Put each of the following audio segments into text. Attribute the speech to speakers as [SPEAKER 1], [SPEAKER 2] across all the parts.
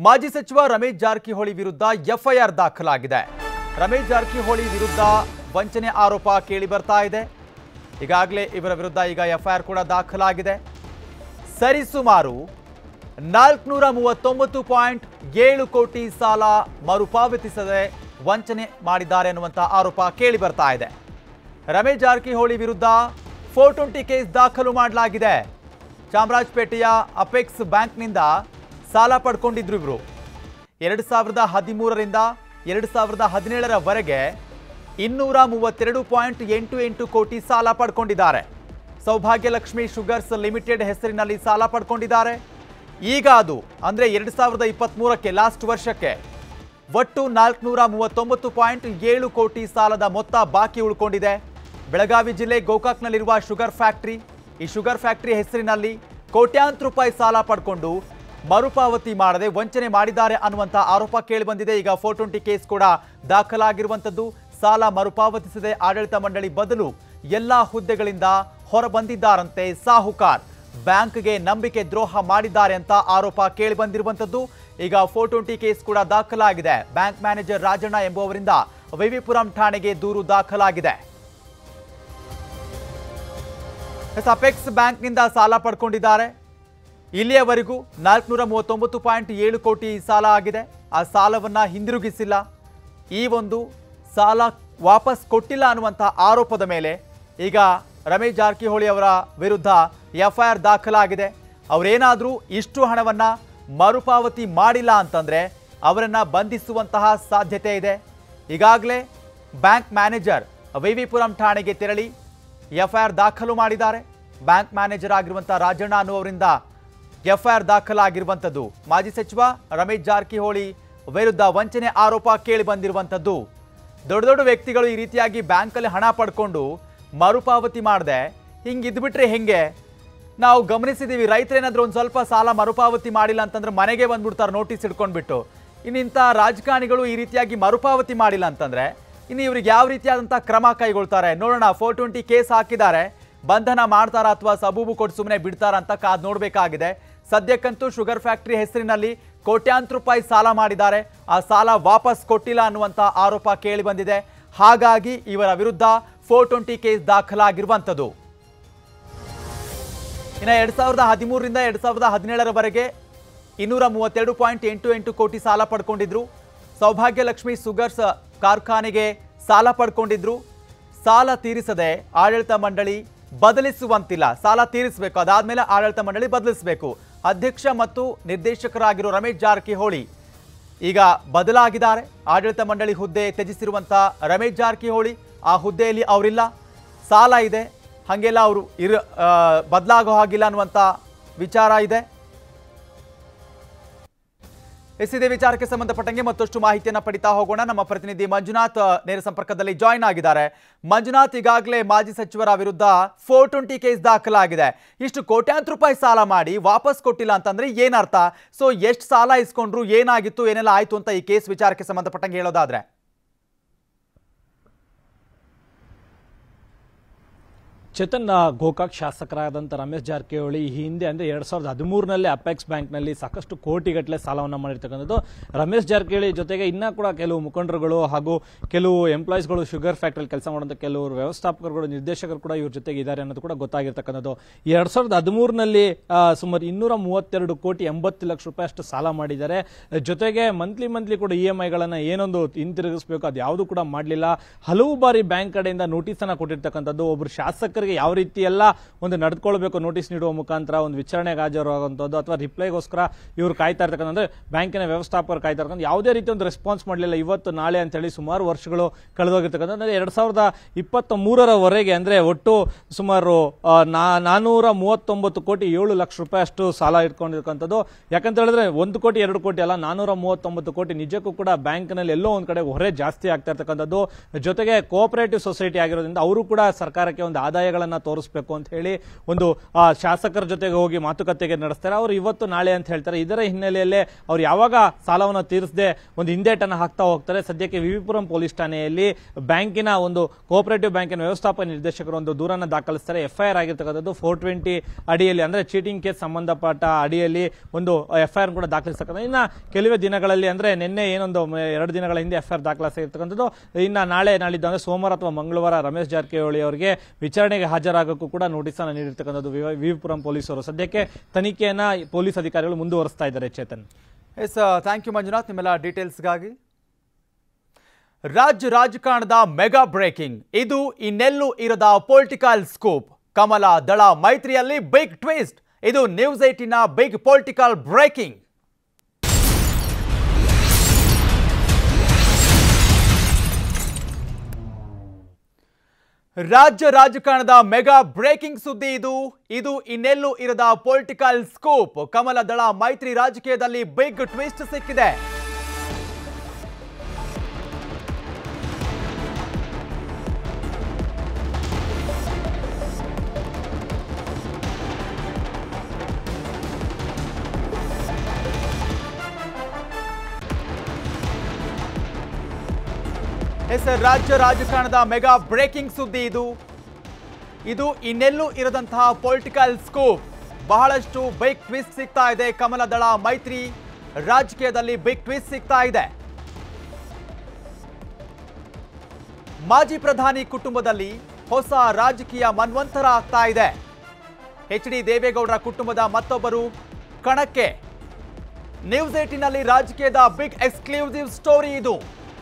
[SPEAKER 1] ಮಾಜಿ ಸಚಿವ ರಮೇಶ್ ಜಾರಕಿಹೊಳಿ ವಿರುದ್ಧ ಎಫ್ಐಆರ್ ದಾಖಲಾಗಿದೆ ರಮೇಶ್ ಜಾರಕಿಹೊಳಿ ವಿರುದ್ಧ ವಂಚನೆ ಆರೋಪ ಕೇಳಿ ಬರ್ತಾ ಇದೆ ಈಗಾಗಲೇ ಇವರ ವಿರುದ್ಧ ಈಗ ಎಫ್ಐಆರ್ ಕೂಡ ದಾಖಲಾಗಿದೆ ಸರಿಸುಮಾರು ನಾಲ್ಕುನೂರ ಮೂವತ್ತೊಂಬತ್ತು ಪಾಯಿಂಟ್ ಏಳು ಕೋಟಿ ಸಾಲ ಮರುಪಾವತಿಸದೆ ವಂಚನೆ ಮಾಡಿದ್ದಾರೆ ಅನ್ನುವಂಥ ಆರೋಪ ಕೇಳಿ ಬರ್ತಾ ಇದೆ ರಮೇಶ್ ಜಾರಕಿಹೊಳಿ ವಿರುದ್ಧ ಫೋರ್ ಟ್ವೆಂಟಿ ಕೇಸ್ ದಾಖಲು ಮಾಡಲಾಗಿದೆ ಚಾಮರಾಜಪೇಟೆಯ ಅಪೆಕ್ಸ್ ಬ್ಯಾಂಕ್ನಿಂದ ಸಾಲ ಪಡ್ಕೊಂಡಿದ್ರು ಇವರು ಎರಡು ಸಾವಿರದ ಹದಿಮೂರರಿಂದ ಎರಡು ಸಾವಿರದ ಹದಿನೇಳರವರೆಗೆ ಇನ್ನೂರ ಮೂವತ್ತೆರಡು ಪಾಯಿಂಟ್ ಎಂಟು ಎಂಟು ಕೋಟಿ ಸಾಲ ಪಡ್ಕೊಂಡಿದ್ದಾರೆ ಸೌಭಾಗ್ಯಲಕ್ಷ್ಮಿ ಶುಗರ್ಸ್ ಲಿಮಿಟೆಡ್ ಹೆಸರಿನಲ್ಲಿ ಸಾಲ ಪಡ್ಕೊಂಡಿದ್ದಾರೆ ಈಗ ಅದು ಅಂದರೆ ಎರಡು ಸಾವಿರದ ಇಪ್ಪತ್ತ್ಮೂರಕ್ಕೆ ಲಾಸ್ಟ್ ವರ್ಷಕ್ಕೆ ಒಟ್ಟು ನಾಲ್ಕುನೂರ ಮೂವತ್ತೊಂಬತ್ತು ಪಾಯಿಂಟ್ ಏಳು ಕೋಟಿ ಸಾಲದ ಮೊತ್ತ ಬಾಕಿ ಉಳ್ಕೊಂಡಿದೆ ಬೆಳಗಾವಿ ಜಿಲ್ಲೆ ಗೋಕಾಕ್ನಲ್ಲಿರುವ ಶುಗರ್ ಫ್ಯಾಕ್ಟರಿ ಈ ಶುಗರ್ ಫ್ಯಾಕ್ಟರಿ ಹೆಸರಿನಲ್ಲಿ ಕೋಟ್ಯಾಂತರ ರೂಪಾಯಿ ಸಾಲ ಪಡ್ಕೊಂಡು ಮರುಪಾವತಿ ಮಾಡದೆ ವಂಚನೆ ಮಾಡಿದ್ದಾರೆ ಅನ್ನುವಂಥ ಆರೋಪ ಕೇಳಿಬಂದಿದೆ ಈಗ ಫೋರ್ ಟ್ವೆಂಟಿ ಕೇಸ್ ಕೂಡ ದಾಖಲಾಗಿರುವಂಥದ್ದು ಸಾಲ ಮರುಪಾವತಿಸದೆ ಆಡಳಿತ ಮಂಡಳಿ ಬದಲು ಎಲ್ಲಾ ಹುದ್ದೆಗಳಿಂದ ಹೊರಬಂದಿದ್ದಾರಂತೆ ಸಾಹುಕಾರ್ ಬ್ಯಾಂಕ್ಗೆ ನಂಬಿಕೆ ದ್ರೋಹ ಮಾಡಿದ್ದಾರೆ ಅಂತ ಆರೋಪ ಕೇಳಿ ಬಂದಿರುವಂತದ್ದು ಈಗ ಫೋರ್ ಟ್ವೆಂಟಿ ಕೇಸ್ ಕೂಡ ದಾಖಲಾಗಿದೆ ಬ್ಯಾಂಕ್ ಮ್ಯಾನೇಜರ್ ರಾಜಣ್ಣ ಎಂಬುವವರಿಂದ ವಿವಿಪುರಂ ಠಾಣೆಗೆ ದೂರು ದಾಖಲಾಗಿದೆ ಎಸ್ ಅಪೆಕ್ಸ್ ಬ್ಯಾಂಕ್ನಿಂದ ಸಾಲ ಪಡ್ಕೊಂಡಿದ್ದಾರೆ ಇಲ್ಲಿಯವರೆಗೂ ನಾಲ್ಕುನೂರ ಮೂವತ್ತೊಂಬತ್ತು ಪಾಯಿಂಟ್ ಏಳು ಕೋಟಿ ಸಾಲ ಆಗಿದೆ ಆ ಸಾಲವನ್ನ ಹಿಂದಿರುಗಿಸಿಲ್ಲ ಈ ಒಂದು ಸಾಲ ವಾಪಸ್ ಕೊಟ್ಟಿಲ್ಲ ಅನ್ನುವಂಥ ಆರೋಪದ ಮೇಲೆ ಈಗ ರಮೇಶ್ ಜಾರಕಿಹೊಳಿ ಅವರ ವಿರುದ್ಧ ಎಫ್ಐಆರ್ ದಾಖಲಾಗಿದೆ ಅವರೇನಾದರೂ ಇಷ್ಟು ಹಣವನ್ನ ಮರುಪಾವತಿ ಮಾಡಿಲ್ಲ ಅಂತಂದ್ರೆ ಅವರನ್ನ ಬಂಧಿಸುವಂತಹ ಸಾಧ್ಯತೆ ಇದೆ ಈಗಾಗಲೇ ಬ್ಯಾಂಕ್ ಮ್ಯಾನೇಜರ್ ವಿವಿಪುರಂ ಠಾಣೆಗೆ ತೆರಳಿ ಎಫ್ಐಆರ್ ದಾಖಲು ಮಾಡಿದ್ದಾರೆ ಬ್ಯಾಂಕ್ ಮ್ಯಾನೇಜರ್ ಆಗಿರುವಂಥ ರಾಜಣ್ಣ ಅನ್ನುವರಿಂದ ಎಫ್ಐಆರ್ ದಾಖಲಾಗಿರುವಂಥದ್ದು ಮಾಜಿ ಸಚಿವ ರಮೇಶ್ ಜಾರಕಿಹೊಳಿ ವಿರುದ್ಧ ವಂಚನೆ ಆರೋಪ ಕೇಳಿ ಬಂದಿರುವಂಥದ್ದು ದೊಡ್ಡ ದೊಡ್ಡ ವ್ಯಕ್ತಿಗಳು ಈ ರೀತಿಯಾಗಿ ಬ್ಯಾಂಕಲ್ಲಿ ಹಣ ಪಡ್ಕೊಂಡು ಮರುಪಾವತಿ ಮಾಡದೆ ಹಿಂಗೆ ಇದ್ಬಿಟ್ರೆ ಹೆಂಗೆ ನಾವು ಗಮನಿಸಿದ್ದೀವಿ ರೈತರೇನಾದ್ರೂ ಒಂದು ಸ್ವಲ್ಪ ಸಾಲ ಮರುಪಾವತಿ ಮಾಡಿಲ್ಲ ಅಂತಂದ್ರೆ ಮನೆಗೆ ಬಂದ್ಬಿಡ್ತಾರೆ ನೋಟಿಸ್ ಹಿಡ್ಕೊಂಡ್ಬಿಟ್ಟು ಇನ್ನು ಇಂಥ ರಾಜಕಾರಣಿಗಳು ಈ ರೀತಿಯಾಗಿ ಮರುಪಾವತಿ ಮಾಡಿಲ್ಲ ಅಂತಂದ್ರೆ ಇನ್ನು ಇವ್ರಿಗೆ ಯಾವ ರೀತಿಯಾದಂಥ ಕ್ರಮ ಕೈಗೊಳ್ತಾರೆ ನೋಡೋಣ ಫೋರ್ ಟ್ವೆಂಟಿ ಕೇಸ್ ಹಾಕಿದ್ದಾರೆ ಬಂಧನ ಮಾಡ್ತಾರಾ ಅಥವಾ ಸಬೂಬು ಕೊಟ್ಟು ಸುಮ್ಮನೆ ಬಿಡ್ತಾರಾ ಅಂತ ಕಾದ್ ನೋಡಬೇಕಾಗಿದೆ ಸದ್ಯಕ್ಕಂತೂ ಶುಗರ್ ಫ್ಯಾಕ್ಟರಿ ಹೆಸರಿನಲ್ಲಿ ಕೋಟ್ಯಾಂತರ ರೂಪಾಯಿ ಸಾಲ ಮಾಡಿದ್ದಾರೆ ಆ ಸಾಲ ವಾಪಸ್ ಕೊಟ್ಟಿಲ್ಲ ಅನ್ನುವಂಥ ಆರೋಪ ಕೇಳಿ ಬಂದಿದೆ ಹಾಗಾಗಿ ಇವರ ವಿರುದ್ಧ ಫೋರ್ ಟ್ವೆಂಟಿ ಕೇಸ್ ದಾಖಲಾಗಿರುವಂಥದ್ದು ಇನ್ನು ಎರಡ್ ಸಾವಿರದ ಹದಿಮೂರರಿಂದ ಎರಡ್ ಸಾವಿರದ ಹದಿನೇಳರವರೆಗೆ ಇನ್ನೂರ ಮೂವತ್ತೆರಡು ಪಾಯಿಂಟ್ ಎಂಟು ಎಂಟು ಕೋಟಿ ಸಾಲ ಪಡ್ಕೊಂಡಿದ್ರು ಸೌಭಾಗ್ಯಲಕ್ಷ್ಮಿ ಸುಗರ್ಸ್ ಕಾರ್ಖಾನೆಗೆ ಸಾಲ ಪಡ್ಕೊಂಡಿದ್ರು ಸಾಲ ತೀರಿಸದೆ ಆಡಳಿತ ಮಂಡಳಿ ಬದಲಿಸುವಂತಿಲ್ಲ ಸಾಲ ತೀರಿಸಬೇಕು ಅದಾದ್ಮೇಲೆ ಆಡಳಿತ ಮಂಡಳಿ ಬದಲಿಸಬೇಕು ಅಧ್ಯಕ್ಷ ಮತ್ತು ನಿರ್ದೇಶಕರಾಗಿರೋ ರಮೇಶ್ ಜಾರಕಿಹೊಳಿ ಈಗ ಬದಲಾಗಿದ್ದಾರೆ ಆಡಳಿತ ಮಂಡಳಿ ಹುದ್ದೆ ತ್ಯಜಿಸಿರುವಂಥ ರಮೇಶ್ ಜಾರಕಿಹೊಳಿ ಆ ಹುದ್ದೆಯಲ್ಲಿ ಅವರಿಲ್ಲ ಸಾಲ ಇದೆ ಹಾಗೆಲ್ಲ ಅವರು ಇರ ಬದಲಾಗೋ ಹಾಗಿಲ್ಲ ಅನ್ನುವಂಥ ವಿಚಾರ ಇದೆ ಎಸ್ ಇದೇ ವಿಚಾರಕ್ಕೆ ಸಂಬಂಧಪಟ್ಟಂಗೆ ಮತ್ತಷ್ಟು ಮಾಹಿತಿಯನ್ನ ಪಡಿತಾ ಹೋಗೋಣ ನಮ್ಮ ಪ್ರತಿನಿಧಿ ಮಂಜುನಾಥ್ ಅಹ್, ನೇರ ಸಂಪರ್ಕದಲ್ಲಿ ಜಾಯ್ನ್ ಆಗಿದ್ದಾರೆ ಮಂಜುನಾಥ್ ಈಗಾಗಲೇ ಮಾಜಿ ಸಚಿವರ ವಿರುದ್ಧ ಫೋರ್ ಟ್ವೆಂಟಿ ಕೇಸ್ ದಾಖಲಾಗಿದೆ ಇಷ್ಟು ಕೋಟ್ಯಾಂತರ ರೂಪಾಯಿ ಸಾಲ ಮಾಡಿ ವಾಪಸ್ ಕೊಟ್ಟಿಲ್ಲ ಅಂತಂದ್ರೆ ಏನರ್ಥ ಸೊ ಎಷ್ಟು ಸಾಲ ಇಸ್ಕೊಂಡ್ರು ಏನಾಗಿತ್ತು ಏನೆಲ್ಲ ಆಯ್ತು ಅಂತ ಈ ಕೇಸ್ ವಿಚಾರಕ್ಕೆ ಸಂಬಂಧಪಟ್ಟಂಗೆ ಹೇಳೋದಾದ್ರೆ
[SPEAKER 2] ಚೇತನ್ ಆ, ಗೋಕಾಕ್ ಶಾಸಕರಾದಂಥ ರಮೇಶ್ ಜಾರಕಿಹೊಳಿ ಈ ಹಿಂದೆ ಅಂದರೆ ಎರಡು ಸಾವಿರದ ಹದಿಮೂರರಲ್ಲಿ ಅಪೆಕ್ಸ್ ಬ್ಯಾಂಕ್ನಲ್ಲಿ ಸಾಕಷ್ಟು ಕೋಟಿಗಟ್ಟಲೆ ಸಾಲವನ್ನು ಮಾಡಿರ್ತಕ್ಕಂಥದ್ದು ರಮೇಶ್ ಜಾರಕಿಹೊಳಿ ಜೊತೆಗೆ ಇನ್ನೂ ಕೂಡ ಕೆಲವು ಮುಖಂಡರುಗಳು ಹಾಗೂ ಕೆಲವು ಎಂಪ್ಲಾಯೀಸ್ಗಳು ಶುಗರ್ ಫ್ಯಾಕ್ಟ್ರಿಯಲ್ಲಿ ಕೆಲಸ ಮಾಡುವಂಥ ಕೆಲವರು ವ್ಯವಸ್ಥಾಪಕರುಗಳು ನಿರ್ದೇಶಕರು ಕೂಡ ಇವ್ರ ಜೊತೆಗೆ ಇದ್ದಾರೆ ಅನ್ನೋದು ಕೂಡ ಗೊತ್ತಾಗಿರ್ತಕ್ಕಂಥದ್ದು ಎರಡು ಸಾವಿರದ ಹದಿಮೂರರಲ್ಲಿ ಸುಮಾರು ಇನ್ನೂರ ಮೂವತ್ತೆರಡು ಕೋಟಿ ಎಂಬತ್ತು ಲಕ್ಷ ರೂಪಾಯಿ ಅಷ್ಟು ಸಾಲ ಮಾಡಿದ್ದಾರೆ ಜೊತೆಗೆ ಮಂತ್ಲಿ ಮಂತ್ಲಿ ಕೂಡ ಇ ಎಮ್ ಐಗಳನ್ನು ಏನೊಂದು ಹಿಂತಿರುಗಿಸಬೇಕು ಅದು ಯಾವುದು ಕೂಡ ಮಾಡಲಿಲ್ಲ ಹಲವು ಬಾರಿ ಬ್ಯಾಂಕ್ ಕಡೆಯಿಂದ ನೋಟಿಸನ್ನು ಕೊಟ್ಟಿರ್ತಕ್ಕಂಥದ್ದು ಒಬ್ಬರು ಶಾಸಕರಿಗೆ ಯಾವ ರೀತಿ ಎಲ್ಲ ಒಂದು ನಡೆದುಕೊಳ್ಬೇಕು ನೋಟಿಸ್ ನೀಡುವ ಮುಖಾಂತರ ಒಂದು ವಿಚಾರಣೆಗೆ ಹಾಜರಾಗುವಂಥದ್ದು ಅಥವಾ ರಿಪ್ಲೈಗೋಸ್ಕರ ಇವರು ಕಾಯ್ತಾ ಇರ್ತಕ್ಕಂಥ ಅಂದ್ರೆ ಬ್ಯಾಂಕಿನ ವ್ಯವಸ್ಥಾಪಕರು ಕಾಯ್ತಾ ಇರ್ತಕ್ಕಂಥ ಯಾವುದೇ ರೀತಿ ಒಂದು ರೆಸ್ಪಾನ್ಸ್ ಮಾಡಲಿಲ್ಲ ಇವತ್ತು ನಾಳೆ ಅಂತೇಳಿ ಸುಮಾರು ವರ್ಷಗಳು ಕಳೆದೋಗಿರ್ತಕ್ಕಂಥ ಅಂದ್ರೆ ಎರಡು ಸಾವಿರದ ಇಪ್ಪತ್ತ ಮೂರರವರೆಗೆ ಅಂದ್ರೆ ಒಟ್ಟು ಸುಮಾರು ಆ, ನಾ- ನಾನೂರ ಮೂವತ್ತೊಂಬತ್ತು ಕೋಟಿ ಏಳು ಲಕ್ಷ ರೂಪಾಯಿ ಅಷ್ಟು ಸಾಲ ಇಟ್ಕೊಂಡಿರ್ತಕ್ಕಂಥದ್ದು ಯಾಕಂತ ಹೇಳಿದ್ರೆ ಒಂದು ಕೋಟಿ ಎರಡು ಕೋಟಿ ಅಲ್ಲ ನಾನೂರ ಮೂವತ್ತೊಂಬತ್ತು ಕೋಟಿ ನಿಜಕ್ಕೂ ಕೂಡ ಬ್ಯಾಂಕ್ನಲ್ಲಿ ಎಲ್ಲೋ ಒಂದು ಕಡೆ ಹೊರೆ ಜಾಸ್ತಿ ಆಗ್ತಾ ಇರ್ತಕ್ಕಂಥದ್ದು ಜೊತೆಗೆ ಕೋಆಪರೇಟಿವ್ ಸೊಸೈಟಿ ಆಗಿರೋದ್ರಿಂದ ಅವರು ಕೂಡ ಸರ್ಕಾರಕ್ಕೆ ಒಂದು ಆದಾಯ ದಾಖಲೆಗಳನ್ನ ತೋರಿಸ್ಬೇಕು ಅಂತ ಹೇಳಿ ಒಂದು ಆ, ಶಾಸಕರ ಜೊತೆಗೆ ಹೋಗಿ ಮಾತುಕತೆಗೆ ನಡೆಸ್ತಾರೆ ಅವರು ಇವತ್ತು ನಾಳೆ ಅಂತ ಹೇಳ್ತಾರೆ ಇದರ ಹಿನ್ನೆಲೆಯಲ್ಲೇ ಅವ್ರು ಯಾವಾಗ ಸಾಲವನ್ನು ತೀರಿಸದೆ ಒಂದು ಹಿಂದೇಟನ್ನು ಹಾಕ್ತಾ ಹೋಗ್ತಾರೆ ಸದ್ಯಕ್ಕೆ ವಿವಿಪುರಂ ಪೊಲೀಸ್ ಠಾಣೆಯಲ್ಲಿ ಬ್ಯಾಂಕಿನ ಒಂದು ಕೋಆಪರೇಟಿವ್ ಬ್ಯಾಂಕಿನ ವ್ಯವಸ್ಥಾಪಕ ನಿರ್ದೇಶಕರು ಒಂದು ದೂರನ್ನ ದಾಖಲಿಸ್ತಾರೆ ಎಫ್ಐಆರ್ ಆಗಿರ್ತಕ್ಕಂಥದ್ದು ಫೋರ್ ಟ್ವೆಂಟಿ ಅಡಿಯಲ್ಲಿ ಅಂದ್ರೆ ಚೀಟಿಂಗ್ ಕೇಸ್ ಸಂಬಂಧಪಟ್ಟ ಅಡಿಯಲ್ಲಿ ಒಂದು ಎಫ್ಐಆರ್ ಕೂಡ ದಾಖಲಿಸ್ತಕ್ಕಂಥ ಇನ್ನ ಕೆಲವೇ ದಿನಗಳಲ್ಲಿ ಅಂದ್ರೆ ನಿನ್ನೆ ಏನೊಂದು ಮ- ಎರಡು ದಿನಗಳ ಹಿಂದೆ ಎಫ್ಐಆರ್ ದಾಖಲಿಸಿರ್ತಕ್ಕಂಥದ್ದು ಇನ್ನ ನಾಳೆ ನಾಳಿದ್ದು ಅಂದ್ರೆ ಸೋಮವಾರ ಅಥವಾ ಮಂಗಳವಾರ ರಮೇಶ್ ಜಾರಕಿಹೊಳಿ ಅವರಿಗೆ ವಿಚಾರಣೆಗೆ ಹಾಜರಾಗಕ್ಕೂ ಕೂಡ ನೋಟಿಸ್ ಅನ್ನು ನೀಡಿರ್ತಕ್ಕಂಥದ್ದು ವಿವ- ವಿವಿಪುರಂ ಪೊಲೀಸರು ಸದ್ಯಕ್ಕೆ ತನಿಖೆಯನ್ನ ಪೊಲೀಸ್ ಅಧಿಕಾರಿಗಳು ಮುಂದುವರಿಸ್ತಾ ಇದ್ದಾರೆ Chethan
[SPEAKER 1] S thank you Manjunath ನಿಮ್ಮೆಲ್ಲ ಡೀಟೇಲ್ಸ್ಗಾಗಿ ರಾಜ್ಯ ರಾಜಕಾರಣದ ಮೆಗಾ ಬ್ರೇಕಿಂಗ್ ಇದು ಇನ್ನೆಲ್ಲೂ ಇರದ ಪೊಲಿಟಿಕಲ್ ಸ್ಕೂಪ್ ಕಮಲ ದಳ ಮೈತ್ರಿಯಲ್ಲಿ ಬಿಗ್ ಟ್ವಿಸ್ಟ್ ಇದು ನ್ಯೂಸ್ ಏಟಿನ ಬಿಗ್ ಪೊಲಿಟಿಕಲ್ ಬ್ರೇಕಿಂಗ್ ರಾಜ್ಯ ರಾಜಕಾರಣದ ಮೆಗಾ ಬ್ರೇಕಿಂಗ್ ಸುದ್ದಿ ಇದು ಇದು ಇನ್ನೆಲ್ಲೂ ಇರದ ಪೊಲಿಟಿಕಲ್ ಸ್ಕೂಪ್ ಕಮಲ ದಳ ಮೈತ್ರಿ ರಾಜಕೀಯದಲ್ಲಿ ಬಿಗ್ ಟ್ವಿಸ್ಟ್ ಸಿಕ್ಕಿದೆ ಎಸ್ ರಾಜ್ಯ ರಾಜಕಾರಣದ ಮೆಗಾ ಬ್ರೇಕಿಂಗ್ ಸುದ್ದಿ ಇದು ಇದು ಇನ್ನೆಲ್ಲೂ ಇರದಂತಹ ಪೊಲಿಟಿಕಲ್ ಸ್ಕೂಪ್ ಬಹಳಷ್ಟು ಬಿಗ್ ಟ್ವಿಸ್ಟ್ ಸಿಗ್ತಾ ಇದೆ ಕಮಲ ದಳ ಮೈತ್ರಿ ರಾಜಕೀಯದಲ್ಲಿ ಬಿಗ್ ಟ್ವಿಸ್ಟ್ ಸಿಗ್ತಾ ಇದೆ ಮಾಜಿ ಪ್ರಧಾನಿ ಕುಟುಂಬದಲ್ಲಿ ಹೊಸ ರಾಜಕೀಯ ಮನ್ವಂತರ ಆಗ್ತಾ ಇದೆ ಎಚ್ ಡಿ ದೇವೇಗೌಡರ ಕುಟುಂಬದ ಮತ್ತೊಬ್ಬರು ಕಣಕ್ಕೆ ನ್ಯೂಸ್ ಏಟಿನಲ್ಲಿ ರಾಜಕೀಯದ ಬಿಗ್ ಎಕ್ಸ್ಕ್ಲೂಸಿವ್ ಸ್ಟೋರಿ ಇದು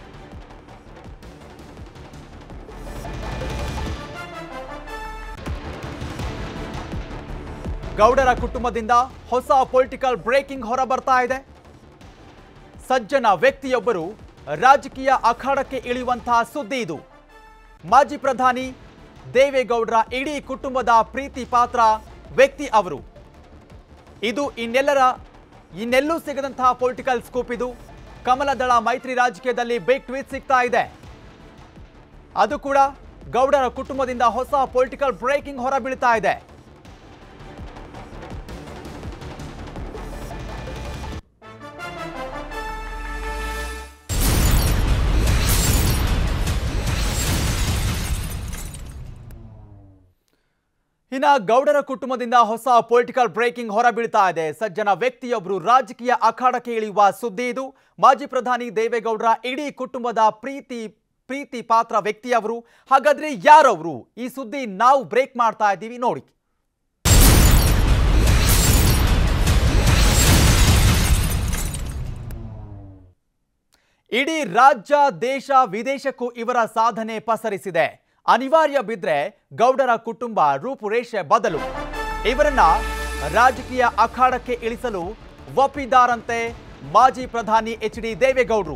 [SPEAKER 1] ಗೌಡರ ಕುಟುಂಬದಿಂದ ಹೊಸ ಪೊಲಿಟಿಕಲ್ ಬ್ರೇಕಿಂಗ್ ಹೊರ ಬರ್ತಾ ಇದೆ ಸಜ್ಜನ ವ್ಯಕ್ತಿಯೊಬ್ಬರು ರಾಜಕೀಯ ಅಖಾಡಕ್ಕೆ ಇಳಿಯುವಂತಹ ಸುದ್ದಿ ಇದು ಮಾಜಿ ಪ್ರಧಾನಿ ದೇವೇಗೌಡರ ಇಡೀ ಕುಟುಂಬದ ಪ್ರೀತಿ ಪಾತ್ರ ವ್ಯಕ್ತಿ ಅವರು ಇದು ಇನ್ನೆಲ್ಲರ ಇನ್ನೆಲ್ಲೂ ಸಿಗದಂತಹ ಪೊಲಿಟಿಕಲ್ ಸ್ಕೂಪ್ ಇದು ಕಮಲದಳ ಮೈತ್ರಿ ರಾಜಕೀಯದಲ್ಲಿ ಬಿಗ್ ಟ್ವೀಟ್ ಸಿಗ್ತಾ ಇದೆ ಅದು ಕೂಡ ಗೌಡರ ಕುಟುಂಬದಿಂದ ಹೊಸ ಪೊಲಿಟಿಕಲ್ ಬ್ರೇಕಿಂಗ್ ಹೊರ ಬೀಳ್ತಾ ಇದೆ ಇನ್ನ ಗೌಡರ ಕುಟುಂಬದಿಂದ ಹೊಸ ಪೊಲಿಟಿಕಲ್ ಬ್ರೇಕಿಂಗ್ ಹೊರಬೀಳ್ತಾ ಇದೆ ಸಜ್ಜನ ವ್ಯಕ್ತಿಯೊಬ್ಬರು ರಾಜಕೀಯ ಅಖಾಡಕ್ಕೆ ಇಳಿಯುವ ಸುದ್ದಿ ಇದು ಮಾಜಿ ಪ್ರಧಾನಿ ದೇವೇಗೌಡರ ಇಡೀ ಕುಟುಂಬದ ಪ್ರೀತಿ ಪ್ರೀತಿ ಪಾತ್ರ ವ್ಯಕ್ತಿಯವರು ಹಾಗಾದ್ರೆ ಯಾರವರು ಈ ಸುದ್ದಿ ನಾವು ಬ್ರೇಕ್ ಮಾಡ್ತಾ ಇದ್ದೀವಿ ನೋಡಿ ಇಡೀ ರಾಜ್ಯ ದೇಶ ವಿದೇಶಕ್ಕೂ ಇವರ ಸಾಧನೆ ಪಸರಿಸಿದೆ ಅನಿವಾರ್ಯ ಬಿದ್ರೆ ಗೌಡರ ಕುಟುಂಬ ರೂಪುರೇಷೆ ಬದಲು ಇವರನ್ನ ರಾಜಕೀಯ ಅಖಾಡಕ್ಕೆ ಇಳಿಸಲು ಒಪ್ಪಿದ್ದಾರಂತೆ ಮಾಜಿ ಪ್ರಧಾನಿ ಎಚ್ ಡಿ ದೇವೇಗೌಡರು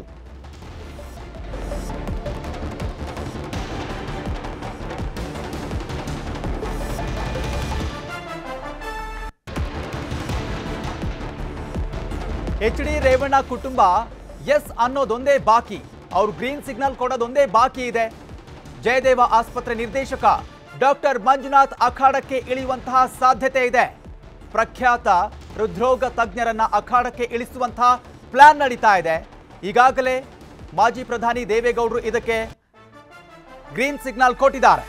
[SPEAKER 1] ಎಚ್ ಡಿ ರೇವಣ್ಣ ಕುಟುಂಬ ಎಸ್ ಅನ್ನೋದೊಂದೇ ಬಾಕಿ ಅವ್ರು ಗ್ರೀನ್ ಸಿಗ್ನಲ್ ಕೊಡೋದೊಂದೇ ಬಾಕಿ ಇದೆ ಜಯದೇವ ಆಸ್ಪತ್ರೆ ನಿರ್ದೇಶಕ ಡಾಕ್ಟರ್ ಮಂಜುನಾಥ್ ಅಖಾಡಕ್ಕೆ ಇಳಿಯುವಂತಹ ಸಾಧ್ಯತೆ ಇದೆ ಪ್ರಖ್ಯಾತ ಹೃದ್ರೋಗ ತಜ್ಞರನ್ನ ಅಖಾಡಕ್ಕೆ ಇಳಿಸುವಂತಹ ಪ್ಲಾನ್ ನಡೀತಾ ಇದೆ ಈಗಾಗಲೇ ಮಾಜಿ ಪ್ರಧಾನಿ ದೇವೇಗೌಡರು ಇದಕ್ಕೆ ಗ್ರೀನ್ ಸಿಗ್ನಲ್ ಕೊಟ್ಟಿದ್ದಾರೆ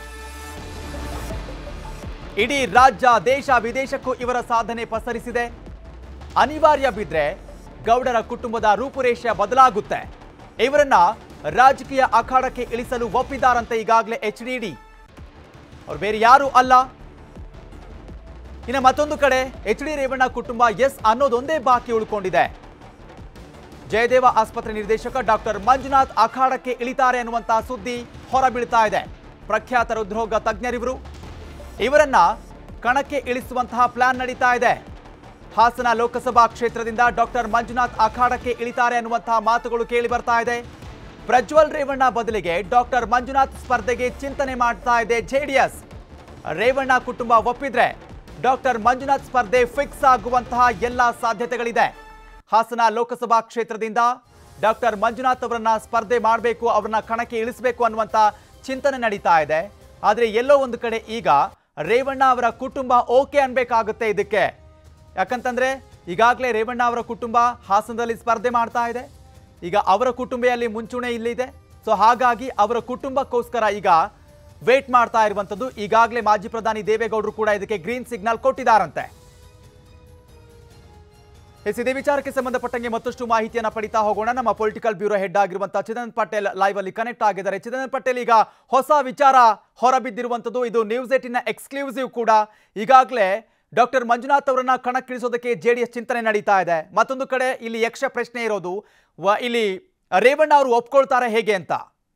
[SPEAKER 1] ಇಡೀ ರಾಜ್ಯ ದೇಶ ವಿದೇಶಕ್ಕೂ ಇವರ ಸಾಧನೆ ಪಸರಿಸಿದೆ ಅನಿವಾರ್ಯ ಬಿದ್ರೆ ಗೌಡರ ಕುಟುಂಬದ ರೂಪುರೇಷೆ ಬದಲಾಗುತ್ತೆ ಇವರನ್ನ ರಾಜಕೀಯ ಅಖಾಡಕ್ಕೆ ಇಳಿಸಲು ಒಪ್ಪಿದ್ದಾರಂತೆ ಈಗಾಗಲೇ ಎಚ್ ಡಿ ಡಿ ಅವ್ರು ಬೇರೆ ಯಾರು ಅಲ್ಲ ಇನ್ನು ಮತ್ತೊಂದು ಕಡೆ ಎಚ್ ಡಿ ರೇವಣ್ಣ ಕುಟುಂಬ ಎಸ್ ಅನ್ನೋದೊಂದೇ ಬಾಕಿ ಉಳ್ಕೊಂಡಿದೆ ಜಯದೇವ ಆಸ್ಪತ್ರೆ ನಿರ್ದೇಶಕ ಡಾಕ್ಟರ್ ಮಂಜುನಾಥ್ ಅಖಾಡಕ್ಕೆ ಇಳಿತಾರೆ ಅನ್ನುವಂತಹ ಸುದ್ದಿ ಹೊರಬೀಳ್ತಾ ಇದೆ ಪ್ರಖ್ಯಾತ ಹೃದ್ರೋಗ ತಜ್ಞರಿವರು ಇವರನ್ನ ಕಣಕ್ಕೆ ಇಳಿಸುವಂತಹ ಪ್ಲಾನ್ ನಡೀತಾ ಇದೆ ಹಾಸನ ಲೋಕಸಭಾ ಕ್ಷೇತ್ರದಿಂದ ಡಾಕ್ಟರ್ ಮಂಜುನಾಥ್ ಅಖಾಡಕ್ಕೆ ಇಳಿತಾರೆ ಅನ್ನುವಂತಹ ಮಾತುಗಳು ಕೇಳಿ ಬರ್ತಾ ಇದೆ ಪ್ರಜ್ವಲ್ ರೇವಣ್ಣ ಬದಲಿಗೆ ಡಾಕ್ಟರ್ ಮಂಜುನಾಥ್ ಸ್ಪರ್ಧೆಗೆ ಚಿಂತನೆ ಮಾಡ್ತಾ ಇದೆ ಜೆಡಿಎಸ್ ರೇವಣ್ಣ ಕುಟುಂಬ ಒಪ್ಪಿದ್ರೆ ಡಾಕ್ಟರ್ ಮಂಜುನಾಥ್ ಸ್ಪರ್ಧೆ ಫಿಕ್ಸ್ ಆಗುವಂತಹ ಎಲ್ಲ ಸಾಧ್ಯತೆಗಳಿದೆ ಹಾಸನ ಲೋಕಸಭಾ ಕ್ಷೇತ್ರದಿಂದ ಡಾಕ್ಟರ್ ಮಂಜುನಾಥ್ ಅವರನ್ನ ಸ್ಪರ್ಧೆ ಮಾಡಬೇಕು ಅವರನ್ನ ಕಣಕ್ಕೆ ಇಳಿಸಬೇಕು ಅನ್ನುವಂತ ಚಿಂತನೆ ನಡೀತಾ ಇದೆ ಆದರೆ ಎಲ್ಲೋ ಒಂದು ಕಡೆ ಈಗ ರೇವಣ್ಣ ಅವರ ಕುಟುಂಬ ಓಕೆ ಅನ್ಬೇಕಾಗುತ್ತೆ ಇದಕ್ಕೆ ಯಾಕಂತಂದ್ರೆ ಈಗಾಗಲೇ ರೇವಣ್ಣ ಅವರ ಕುಟುಂಬ ಹಾಸನದಲ್ಲಿ ಸ್ಪರ್ಧೆ ಮಾಡ್ತಾ ಇದೆ ಈಗ ಅವರ ಕುಟುಂಬದಲ್ಲಿ ಮುಂಚೂಣಿ ಇಲ್ಲಿದೆ ಸೊ ಹಾಗಾಗಿ ಅವರ ಕುಟುಂಬಕ್ಕೋಸ್ಕರ ಈಗ ವೇಟ್ ಮಾಡ್ತಾ ಇರುವಂಥದ್ದು ಈಗಾಗಲೇ ಮಾಜಿ ಪ್ರಧಾನಿ ದೇವೇಗೌಡರು ಕೂಡ ಇದಕ್ಕೆ ಗ್ರೀನ್ ಸಿಗ್ನಲ್ ಕೊಟ್ಟಿದ್ದಾರಂತೆ ಎಸ್ ಇದೇ ವಿಚಾರಕ್ಕೆ ಸಂಬಂಧಪಟ್ಟಂಗೆ ಮತ್ತಷ್ಟು ಮಾಹಿತಿಯನ್ನ ಪಡಿತಾ ಹೋಗೋಣ ನಮ್ಮ ಪೊಲಿಟಿಕಲ್ ಬ್ಯೂರೋ ಹೆಡ್ ಆಗಿರುವಂತಹ ಚಿದಂತ್ ಪಟೇಲ್ ಲೈವ್ ಅಲ್ಲಿ ಕನೆಕ್ಟ್ ಆಗಿದ್ದಾರೆ ಚಿದಂತ್ ಪಟೇಲ್ ಈಗ ಹೊಸ ವಿಚಾರ ಹೊರಬಿದ್ದಿರುವಂತದ್ದು ಇದು ನ್ಯೂಸ್ ಏಟಿನ ಎಕ್ಸ್ಕ್ಲೂಸಿವ್ ಕೂಡ ಈಗಾಗಲೇ ಡಾಕ್ಟರ್ ಮಂಜುನಾಥ್ ಅವರನ್ನ ಕಣಕ್ಕಿಳಿಸೋದಕ್ಕೆ ಜೆಡಿಎಸ್ ಚಿಂತನೆ ನಡೀತಾ ಇದೆ ಮತ್ತೊಂದು ಕಡೆ ಇಲ್ಲಿ ಯಕ್ಷ ಪ್ರಶ್ನೆ ಇರೋದು ವ- ಇಲ್ಲಿ ರೇವಣ್ಣ ಅವರು ಒಪ್ಕೊಳ್ತಾರೆ ಹೇಗೆ ಅಂತ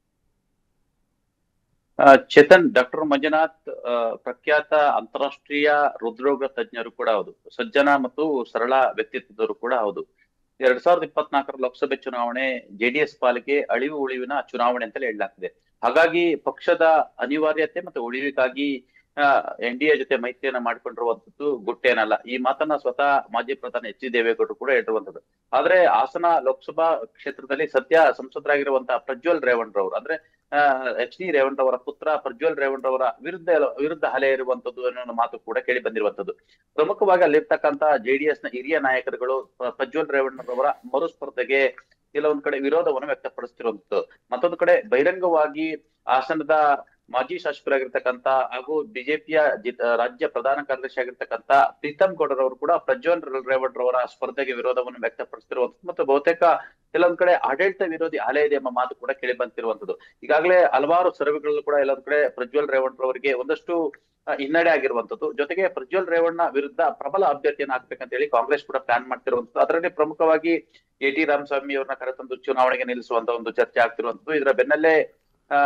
[SPEAKER 3] ಆ, ಚೇತನ್ ಡಾಕ್ಟರ್ ಮಂಜುನಾಥ್ ಆ, ಪ್ರಖ್ಯಾತ ಅಂತಾರಾಷ್ಟ್ರೀಯ ಹೃದ್ರೋಗ ತಜ್ಞರು ಕೂಡ ಹೌದು ಸಜ್ಜನ ಮತ್ತು ಸರಳ ವ್ಯಕ್ತಿತ್ವದವರು ಕೂಡ ಹೌದು ಎರಡ್ ಸಾವಿರದ ಇಪ್ಪತ್ನಾಲ್ಕರ ಲೋಕಸಭೆ ಚುನಾವಣೆ ಜೆಡಿಎಸ್ ಪಾಲಿಗೆ ಅಳಿವು ಉಳಿವಿನ ಚುನಾವಣೆ ಅಂತಲೇ ಹೇಳಲಾಗ್ತಿದೆ ಹಾಗಾಗಿ ಪಕ್ಷದ ಅನಿವಾರ್ಯತೆ ಮತ್ತು ಉಳಿವಿಗಾಗಿ ಎನ್ ಡಿ ಎ ಜೊತೆ ಮೈತ್ರಿಯನ್ನ ಮಾಡ್ಕೊಂಡಿರುವಂತದ್ದು ಗುಟ್ಟೇನಲ್ಲ ಈ ಮಾತನ್ನ ಸ್ವತಃ ಮಾಜಿ ಪ್ರಧಾನಿ ಎಚ್ ಡಿ ದೇವೇಗೌಡರು ಕೂಡ ಹೇಳಿರುವಂತದ್ದು ಆದ್ರೆ ಹಾಸನ ಲೋಕಸಭಾ ಕ್ಷೇತ್ರದಲ್ಲಿ ಸದ್ಯ ಸಂಸದರಾಗಿರುವಂತಹ ಪ್ರಜ್ವಲ್ ರೇವಣ್ರವರು ಅಂದ್ರೆ ಎಚ್ ಡಿ ರೇವಣ್ರವರ ಪುತ್ರ ಪ್ರಜ್ವಲ್ ರೇವಣ್ರವರ ವಿರುದ್ಧ ವಿರುದ್ಧ ಅಲೆ ಇರುವಂತದ್ದು ಅನ್ನೋ ಮಾತು ಕೂಡ ಕೇಳಿ ಬಂದಿರುವಂತದ್ದು ಪ್ರಮುಖವಾಗಿ ಅಲ್ಲಿರ್ತಕ್ಕಂತ ಜೆಡಿಎಸ್ ನ ಹಿರಿಯ ನಾಯಕರುಗಳು ಪ್ರ- ಪ್ರಜ್ವಲ್ ರೇವಣ್ಣರವರ ಮರುಸ್ಪರ್ಧೆಗೆ ಕೆಲವೊಂದ್ ಕಡೆ ವಿರೋಧವನ್ನು ವ್ಯಕ್ತಪಡಿಸ್ತಿರುವಂತದ್ದು ಮತ್ತೊಂದು ಕಡೆ ಬಹಿರಂಗವಾಗಿ ಹಾಸನದ ಮಾಜಿ ಶಾಸಕರಾಗಿರ್ತಕ್ಕಂತ ಹಾಗೂ ಬಿಜೆಪಿಯ ರಾಜ್ಯ ಪ್ರಧಾನ ಕಾರ್ಯದರ್ಶಿ ಆಗಿರ್ತಕ್ಕಂತ ಪ್ರೀತಮ್ ಗೌಡರವರು ಕೂಡ ಪ್ರಜ್ವಲ್ ರೇವಣ್ರವರ ಸ್ಪರ್ಧೆಗೆ ವಿರೋಧವನ್ನು ವ್ಯಕ್ತಪಡಿಸ್ತಿರುವಂತದ್ದು ಮತ್ತು ಬಹುತೇಕ ಕೆಲವೊಂದ್ ಕಡೆ ಆಡಳಿತ ವಿರೋಧಿ ಅಲೆ ಇದೆ ಎಂಬ ಮಾತು ಕೂಡ ಕೇಳಿ ಬಂತಿರುವಂತದ್ದು ಈಗಾಗಲೇ ಹಲವಾರು ಸರ್ವೆಗಳಲ್ಲೂ ಕೂಡ ಎಲ್ಲೊಂದ್ ಕಡೆ ಪ್ರಜ್ವಲ್ ರೇವಣ್ರವರಿಗೆ ಒಂದಷ್ಟು ಆ, ಹಿನ್ನಡೆ ಆಗಿರುವಂತದ್ದು ಜೊತೆಗೆ ಪ್ರಜ್ವಲ್ ರೇವಣ್ಣ ವಿರುದ್ಧ ಪ್ರಬಲ ಅಭ್ಯರ್ಥಿಯನ್ನು ಹಾಕ್ಬೇಕಂತ ಹೇಳಿ ಕಾಂಗ್ರೆಸ್ ಕೂಡ ಪ್ಲಾನ್ ಮಾಡ್ತಿರುವಂತದ್ದು ಅದರಲ್ಲಿ ಪ್ರಮುಖವಾಗಿ ಎ ಟಿ ರಾಮಸ್ವಾಮಿ ಅವ್ರನ್ನ ಕರೆತಂದು ಚುನಾವಣೆಗೆ ನಿಲ್ಲಿಸುವಂತ ಒಂದು ಚರ್ಚೆ ಆಗ್ತಿರುವಂತದ್ದು ಇದರ ಬೆನ್ನಲ್ಲೇ ಆ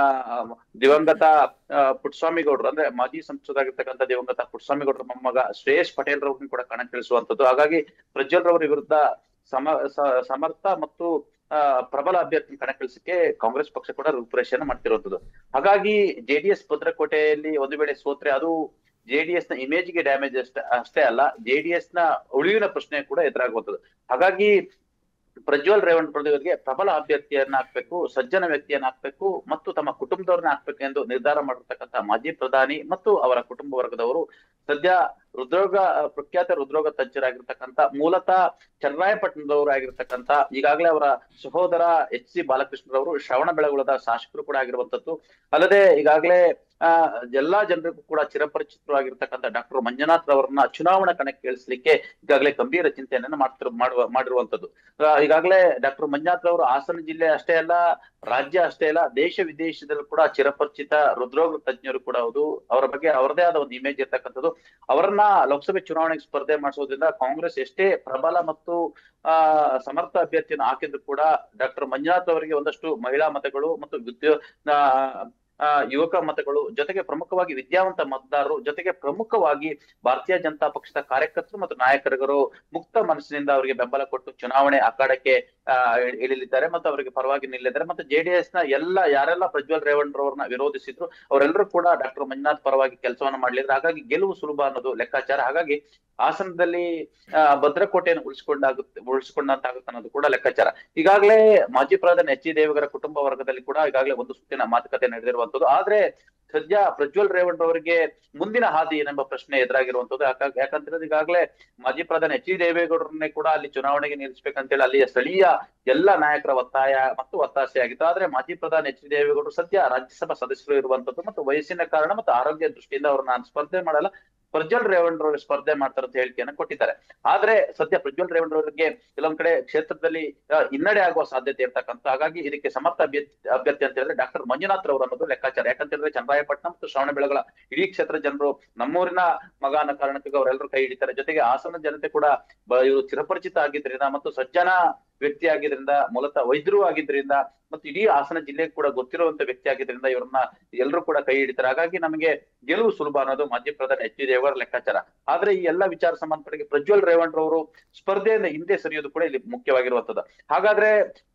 [SPEAKER 3] ದಿವಂಗತ ಆ, ಪುಟ್ಟಸ್ವಾಮಿ ಗೌಡ್ರು ಅಂದ್ರೆ ಮಾಜಿ ಸಂಸದರಾಗಿರ್ತಕ್ಕಂಥ ದಿವಂಗತ ಪುಟ್ಟಸ್ವಾಮಿ ಗೌಡ್ರ ಮೊಮ್ಮಗ ಶ್ರೇಯಸ್ ಪಟೇಲ್ ರವ್ರನ್ನ ಕೂಡ ಕಣಕ್ಕಿಳಿಸುವಂತದ್ದು ಹಾಗಾಗಿ ಪ್ರಜ್ವಲ್ ರವರ ವಿರುದ್ಧ ಸಮ ಸ- ಸಮರ್ಥ ಮತ್ತು ಆ, ಪ್ರಬಲ ಅಭ್ಯರ್ಥಿ ಕಣಕ್ಕಿಳಿಸಕ್ಕೆ ಕಾಂಗ್ರೆಸ್ ಪಕ್ಷ ಕೂಡ ರೂಪುರೇಷೆಯನ್ನು ಮಾಡ್ತಿರುವಂತದ್ದು ಹಾಗಾಗಿ ಜೆಡಿಎಸ್ ಭದ್ರಕೋಟೆಯಲ್ಲಿ ಒಂದು ವೇಳೆ ಸೋತ್ರೆ ಅದು ಜೆಡಿಎಸ್ ನ ಇಮೇಜ್ಗೆ ಡ್ಯಾಮೇಜ್ ಅಷ್ಟೇ ಅಷ್ಟೇ ಅಲ್ಲ ಜೆಡಿಎಸ್ ನ ಉಳಿವಿನ ಪ್ರಶ್ನೆ ಕೂಡ ಎದುರಾಗುವಂತದ್ದು ಹಾಗಾಗಿ ಪ್ರಜ್ವಲ್ ರೇವಣ್ ಪ್ರದೇವರಿಗೆ ಪ್ರಬಲ ಅಭ್ಯರ್ಥಿಯನ್ನ ಹಾಕ್ಬೇಕು ಸಜ್ಜನ ವ್ಯಕ್ತಿಯನ್ನ ಹಾಕ್ಬೇಕು ಮತ್ತು ತಮ್ಮ ಕುಟುಂಬದವ್ರನ್ನ ಹಾಕ್ಬೇಕು ಎಂದು ನಿರ್ಧಾರ ಮಾಡಿರ್ತಕ್ಕಂಥ ಮಾಜಿ ಪ್ರಧಾನಿ ಮತ್ತು ಅವರ ಕುಟುಂಬ ವರ್ಗದವರು ಸದ್ಯ ಹೃದ್ರೋಗ ಪ್ರಖ್ಯಾತ ಹೃದ್ರೋಗ ತಜ್ಞರಾಗಿರ್ತಕ್ಕಂಥ ಮೂಲತಃ ಚನ್ನರಾಯಪಟ್ಟಣದವರು ಆಗಿರ್ತಕ್ಕಂಥ ಈಗಾಗಲೇ ಅವರ ಸಹೋದರ ಎಚ್ ಸಿ ಬಾಲಕೃಷ್ಣರವರು ಶ್ರವಣ ಬೆಳಗೊಳದ ಶಾಸಕರು ಕೂಡ ಆಗಿರುವಂತದ್ದು ಅಲ್ಲದೆ ಈಗಾಗಲೇ ಆ ಎಲ್ಲಾ ಜನರಿಗೂ ಕೂಡ ಚಿರಪರಿಚಿತರಾಗಿರ್ತಕ್ಕಂಥ ಡಾಕ್ಟರ್ ಮಂಜುನಾಥ್ ರವರನ್ನ ಚುನಾವಣಾ ಕಣಕ್ಕೆ ಇಳಿಸ್ಲಿಕ್ಕೆ ಈಗಾಗಲೇ ಗಂಭೀರ ಚಿಂತನೆಯನ್ನ ಮಾಡ್ತಿರೋ ಮಾಡುವ ಮಾಡಿರುವಂತದ್ದು ಆ, ಈಗಾಗಲೇ ಡಾಕ್ಟರ್ ಮಂಜುನಾಥ್ ರವರು ಹಾಸನ ಜಿಲ್ಲೆ ಅಷ್ಟೇ ಅಲ್ಲ ರಾಜ್ಯ ಅಷ್ಟೇ ಅಲ್ಲ ದೇಶ ವಿದೇಶದಲ್ಲೂ ಕೂಡ ಚಿರಪರಿಚಿತ ಹೃದ್ರೋಗ ತಜ್ಞರು ಕೂಡ ಹೌದು ಅವರ ಬಗ್ಗೆ ಅವರದೇ ಆದ ಒಂದು ಇಮೇಜ್ ಇರ್ತಕ್ಕಂಥದ್ದು ಅವರನ್ನ ಲೋಕಸಭೆ ಚುನಾವಣೆಗೆ ಸ್ಪರ್ಧೆ ಮಾಡಿಸೋದ್ರಿಂದ ಕಾಂಗ್ರೆಸ್ ಎಷ್ಟೇ ಪ್ರಬಲ ಮತ್ತು ಆ ಸಮರ್ಥ ಅಭ್ಯರ್ಥಿಯನ್ನು ಹಾಕಿದ್ರು ಕೂಡ ಡಾಕ್ಟರ್ ಮಂಜುನಾಥ್ ಅವರಿಗೆ ಒಂದಷ್ಟು ಮಹಿಳಾ ಮತಗಳು ಮತ್ತು ವಿದ್ಯು ಆ, ಆ, ಯುವಕ ಮತಗಳು ಜೊತೆಗೆ ಪ್ರಮುಖವಾಗಿ ವಿದ್ಯಾವಂತ ಮತದಾರರು ಜೊತೆಗೆ ಪ್ರಮುಖವಾಗಿ ಭಾರತೀಯ ಜನತಾ ಪಕ್ಷದ ಕಾರ್ಯಕರ್ತರು ಮತ್ತು ನಾಯಕರುಗಳು ಮುಕ್ತ ಮನಸ್ಸಿನಿಂದ ಅವರಿಗೆ ಬೆಂಬಲ ಕೊಟ್ಟು ಚುನಾವಣೆ ಅಖಾಡಕ್ಕೆ ಆ, ಇಳ್- ಇಳಿಲಿದ್ದಾರೆ ಮತ್ತು ಅವರಿಗೆ ಪರವಾಗಿ ನಿಲ್ಲಿದ್ದಾರೆ ಮತ್ತು ಜೆಡಿಎಸ್ ನ ಎಲ್ಲ ಯಾರೆಲ್ಲ ಪ್ರಜ್ವಲ್ ರೇವಣ್ರವ್ರನ್ನ ವಿರೋಧಿಸಿದ್ರು ಅವರೆಲ್ಲರೂ ಕೂಡ ಡಾಕ್ಟರ್ ಮಂಜುನಾಥ್ ಪರವಾಗಿ ಕೆಲಸವನ್ನ ಮಾಡ್ಲಿದ್ದಾರೆ ಹಾಗಾಗಿ ಗೆಲುವು ಸುಲಭ ಅನ್ನೋದು ಲೆಕ್ಕಾಚಾರ ಹಾಗಾಗಿ ಹಾಸನದಲ್ಲಿ ಆ, ಭದ್ರಕೋಟೆಯನ್ನು ಉಳಿಸಿಕೊಂಡಾಗುತ್ತೆ ಉಳಿಸಿಕೊಂಡಂತಾಗುತ್ತೆ ಅನ್ನೋದು ಕೂಡ ಲೆಕ್ಕಾಚಾರ ಈಗಾಗಲೇ ಮಾಜಿ ಪ್ರಧಾನಿ ಎಚ್ ಡಿ ದೇವೇಗರ ಕುಟುಂಬ ವರ್ಗದಲ್ಲಿ ಕೂಡ ಈಗಾಗಲೇ ಒಂದು ಸುತ್ತಿನ ಮಾತುಕತೆ ನಡೆದಿರುವಂತದ್ದು ಆದ್ರೆ ಸದ್ಯ ಪ್ರಜ್ವಲ್ ರೇವಣ್ಣ ಅವರಿಗೆ ಮುಂದಿನ ಹಾದಿ ಏನೆಂಬ ಪ್ರಶ್ನೆ ಎದುರಾಗಿರುವಂತದ್ದು ಯಾಕ- ಯಾಕಂದ್ರೆ ಈಗಾಗಲೇ ಮಾಜಿ ಪ್ರಧಾನಿ ಎಚ್ ಡಿ ದೇವೇಗೌಡರನ್ನೇ ಕೂಡ ಅಲ್ಲಿ ಚುನಾವಣೆಗೆ ನಿಲ್ಲಿಸಬೇಕಂತೇಳಿ ಅಲ್ಲಿಯ ಸ್ಥಳೀಯ ಎಲ್ಲ ನಾಯಕರ ಒತ್ತಾಯ ಮತ್ತು ಒತ್ತಾಸೆ ಆಗಿತ್ತು ಆದ್ರೆ ಮಾಜಿ ಪ್ರಧಾನಿ ಎಚ್ ಡಿ ದೇವೇಗೌಡರು ಸದ್ಯ ರಾಜ್ಯಸಭಾ ಸದಸ್ಯರು ಇರುವಂತದ್ದು ಮತ್ತು ವಯಸ್ಸಿನ ಕಾರಣ ಮತ್ತು ಆರೋಗ್ಯ ದೃಷ್ಟಿಯಿಂದ ಅವ್ರನ್ನ ನಾನು ಸ್ಪರ್ಧೆ ಮಾಡಲ್ಲ ಪ್ರಜ್ವಲ್ ರೇವಣ್ರವರು ಸ್ಪರ್ಧೆ ಮಾಡ್ತಾರೆ ಅಂತ ಹೇಳಿಕೆಯನ್ನು ಕೊಟ್ಟಿದ್ದಾರೆ ಆದ್ರೆ ಸದ್ಯ ಪ್ರಜ್ವಲ್ ರೇವಣ್ರವರಿಗೆ ಕೆಲವೊಂದ್ ಕಡೆ ಕ್ಷೇತ್ರದಲ್ಲಿ ಆ, ಹಿನ್ನಡೆ ಆಗುವ ಸಾಧ್ಯತೆ ಇರ್ತಕ್ಕಂಥ ಹಾಗಾಗಿ ಇದಕ್ಕೆ ಸಮರ್ಥ ಅಭ್ಯರ್ಥಿ ಅಭ್ಯರ್ಥಿ ಅಂತ ಹೇಳಿದ್ರೆ ಡಾಕ್ಟರ್ ಮಂಜುನಾಥ್ ರವರು ಅನ್ನೋದು ಲೆಕ್ಕಾಚಾರ ಯಾಕಂತ ಹೇಳಿದ್ರೆ ಚನ್ನರಾಯಪಟ್ಟಣ ಮತ್ತು ಶ್ರವಣ ಬೆಳಗಳ ಇಡೀ ಕ್ಷೇತ್ರ ಜನರು ನಮ್ಮೂರಿನ ಮಗ ಅನ್ನೋ ಕಾರಣಕ್ಕೆ ಅವರೆಲ್ಲರೂ ಕೈ ಹಿಡಿತಾರೆ ಜೊತೆಗೆ ಹಾಸನ ಜನತೆ ಕೂಡ ಬ- ಇವರು ಚಿರಪರಿಚಿತ ಆಗಿದ್ರಿಂದ ಮತ್ತು ಸಜ್ಜನ ವ್ಯಕ್ತಿ ಆಗಿದ್ರಿಂದ ಮೂಲತಃ ವೈದ್ಯರು ಆಗಿದ್ರಿಂದ ಮತ್ತು ಇಡೀ ಹಾಸನ ಜಿಲ್ಲೆಗೆ ಕೂಡ ಗೊತ್ತಿರುವಂತ ವ್ಯಕ್ತಿ ಆಗಿದ್ರಿಂದ ಇವ್ರನ್ನ ಎಲ್ಲರೂ ಕೂಡ ಕೈ ಹಿಡಿತಾರೆ ಹಾಗಾಗಿ ನಮಗೆ ಗೆಲುವು ಸುಲಭ ಅನ್ನೋದು ಮಾಜಿ ಪ್ರಧಾನಿ ಎಚ್ ಡಿ ದೇವರ ಲೆಕ್ಕಾಚಾರ ಆದ್ರೆ ಈ ಎಲ್ಲಾ ವಿಚಾರ ಸಂಬಂಧಪಟ್ಟ ಪ್ರಜ್ವಲ್ ರೇವಣ್ಣ ರವರು ಸ್ಪರ್ಧೆಯಿಂದ ಹಿಂದೆ ಸರಿಯೋದು ಕೂಡ ಇಲ್ಲಿ ಮುಖ್ಯವಾಗಿರುವಂತದ್ದು ಹಾಗಾದ್ರೆ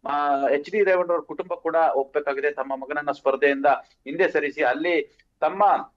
[SPEAKER 3] ಎಚ್ ಡಿ ರೇವಣ್ಣ ಅವ್ರ ಕುಟುಂಬ ಕೂಡ ಒಪ್ಬೇಕಾಗಿದೆ ತಮ್ಮ ಮಗನನ್ನ ಸ್ಪರ್ಧೆಯಿಂದ ಹಿಂದೆ ಸರಿಸಿ ಅಲ್ಲಿ ತಮ್ಮ